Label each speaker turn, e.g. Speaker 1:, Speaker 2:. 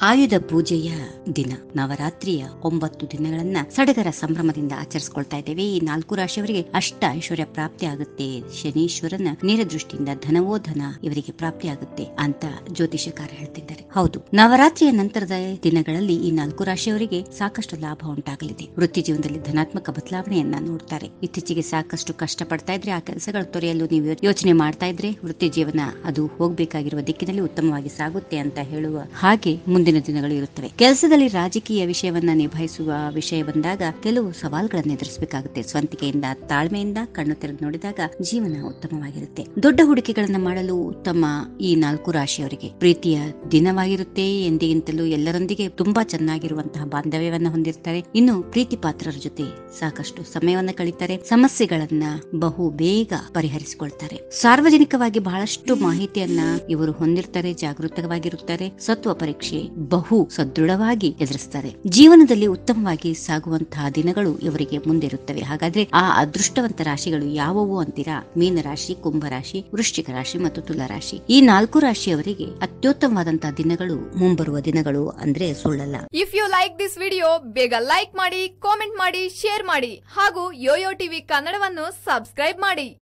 Speaker 1: ಆಯುಧ ಪೂಜೆಯ ದಿನ ನವರಾತ್ರಿಯ ಒಂಬತ್ತು ದಿನಗಳನ್ನ ಸಡಗರ ಸಂಭ್ರಮದಿಂದ ಆಚರಿಸಿಕೊಳ್ತಾ ಇದ್ದೇವೆ ಈ ನಾಲ್ಕು ರಾಶಿಯವರಿಗೆ ಅಷ್ಟ ಐಶ್ವರ್ಯ ಪ್ರಾಪ್ತಿ ಆಗುತ್ತೆ ಶನೀಶ್ವರನ ನೇರ ದೃಷ್ಟಿಯಿಂದ ಧನವೋ ಧನ ಇವರಿಗೆ ಪ್ರಾಪ್ತಿ ಆಗುತ್ತೆ ಅಂತ ಜ್ಯೋತಿಷಕಾರ ಹೇಳ್ತಿದ್ದಾರೆ ಹೌದು ನವರಾತ್ರಿಯ ನಂತರದ ದಿನಗಳಲ್ಲಿ ಈ ನಾಲ್ಕು ರಾಶಿಯವರಿಗೆ ಸಾಕಷ್ಟು ಲಾಭ ಉಂಟಾಗಲಿದೆ ವೃತ್ತಿ ಜೀವನದಲ್ಲಿ ಧನಾತ್ಮಕ ಬದಲಾವಣೆಯನ್ನ ನೋಡ್ತಾರೆ ಇತ್ತೀಚೆಗೆ ಸಾಕಷ್ಟು ಕಷ್ಟ ಪಡ್ತಾ ಇದ್ರೆ ಆ ಕೆಲಸಗಳು ತೊರೆಯಲು ನೀವು ಯೋಚನೆ ಮಾಡ್ತಾ ಇದ್ರೆ ವೃತ್ತಿ ಜೀವನ ಅದು ಹೋಗ್ಬೇಕಾಗಿರುವ ದಿಕ್ಕಿನಲ್ಲಿ ಉತ್ತಮವಾಗಿ ಸಾಗುತ್ತೆ ಅಂತ ಹೇಳುವ ಹಾಗೆ ಮುಂದಿನ ದಿನಗಳು ಇರುತ್ತವೆ ಕೆಲಸದಲ್ಲಿ ರಾಜಕೀಯ ವಿಷಯವನ್ನ ನಿಭಾಯಿಸುವ ವಿಷಯ ಬಂದಾಗ ಕೆಲವು ಸವಾಲುಗಳನ್ನು ಎದುರಿಸಬೇಕಾಗುತ್ತೆ ಸ್ವಂತಿಕೆಯಿಂದ ತಾಳ್ಮೆಯಿಂದ ಕಣ್ಣು ತೆರೆದು ನೋಡಿದಾಗ ಜೀವನ ಉತ್ತಮವಾಗಿರುತ್ತೆ ದೊಡ್ಡ ಹೂಡಿಕೆಗಳನ್ನ ಮಾಡಲು ಉತ್ತಮ ಈ ನಾಲ್ಕು ರಾಶಿಯವರಿಗೆ ಪ್ರೀತಿಯ ದಿನವಾಗಿರುತ್ತೆ ಎಂದಿಗಿಂತಲೂ ಎಲ್ಲರೊಂದಿಗೆ ತುಂಬಾ ಚೆನ್ನಾಗಿರುವಂತಹ ಬಾಂಧವ್ಯವನ್ನ ಹೊಂದಿರ್ತಾರೆ ಇನ್ನು ಪ್ರೀತಿ ಪಾತ್ರರ ಜೊತೆ ಸಾಕಷ್ಟು ಸಮಯವನ್ನ ಕಳೀತಾರೆ ಸಮಸ್ಯೆಗಳನ್ನ ಬಹು ಬೇಗ ಪರಿಹರಿಸಿಕೊಳ್ತಾರೆ ಸಾರ್ವಜನಿಕವಾಗಿ ಬಹಳಷ್ಟು ಮಾಹಿತಿಯನ್ನ ಇವರು ಹೊಂದಿರ್ತಾರೆ ಜಾಗೃತವಾಗಿರುತ್ತಾರೆ ಸತ್ವ ಪರೀಕ್ಷೆ ಬಹು ಸದೃಢವಾಗಿ ಎದುರಿಸ್ತಾರೆ ಜೀವನದಲ್ಲಿ ಉತ್ತಮವಾಗಿ ಸಾಗುವಂತಹ ದಿನಗಳು ಇವರಿಗೆ ಮುಂದಿರುತ್ತವೆ ಹಾಗಾದ್ರೆ ಆ ಅದೃಷ್ಟವಂತ ರಾಶಿಗಳು ಯಾವುವು ಅಂತೀರಾ ಮೀನ ರಾಶಿ ಕುಂಭ ರಾಶಿ ವೃಶ್ಚಿಕ ರಾಶಿ ಮತ್ತು ತುಲಾ ರಾಶಿ ಈ ನಾಲ್ಕು ರಾಶಿಯವರಿಗೆ ಅತ್ಯುತ್ತಮವಾದಂತಹ ದಿನಗಳು ಮುಂಬರುವ ದಿನಗಳು ಅಂದ್ರೆ ಸುಳ್ಳಲ್ಲ
Speaker 2: if you like this video ಬೇಗ ಲೈಕ್ ಮಾಡಿ ಕಾಮೆಂಟ್ ಮಾಡಿ ಶೇರ್ ಮಾಡಿ ಹಾಗೂ ಯೋಯೋ ಟಿವಿ ಕನ್ನಡವನ್ನು ಸಬ್ಸ್ಕ್ರೈಬ್ ಮಾಡಿ